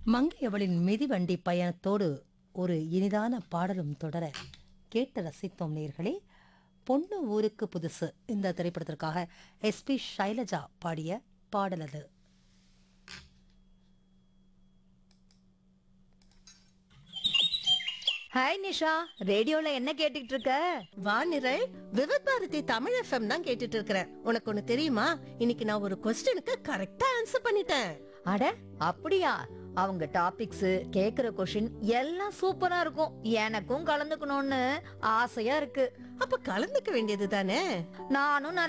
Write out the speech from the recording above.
மங்கையவளின் மிதிவண்டி பயணத்தோடு ஒரு இனிதான பாடலும் தொடர கேட்டு ரசித்தோம் நேர்களே பொண்ணு ஊருக்கு புதுசு இந்த திரைப்படத்திற்காக எஸ்பி ஷைலஜா பாடிய பாடல் அது ஹாய் நிஷா ரேடியோல என்ன கேட்டுட்டு இருக்க வானிரல் விவித் பாரதி தமிழ் எஃப்எம் தான் கேட்டுட்டு இருக்கிறேன் உனக்கு ஒண்ணு தெரியுமா இன்னைக்கு நான் ஒரு கொஸ்டினுக்கு கரெக்டா ஆன்சர் பண்ணிட்டேன் அட அப்படியா அவங்க டாபிக்ஸ் கேக்குற கொஷின் எல்லாம் சூப்பரா இருக்கும் எனக்கும் கலந்துக்கணும்னு ஆசையா இருக்கு அப்ப கலந்துக்க வேண்டியது தானே நானும் நிறைய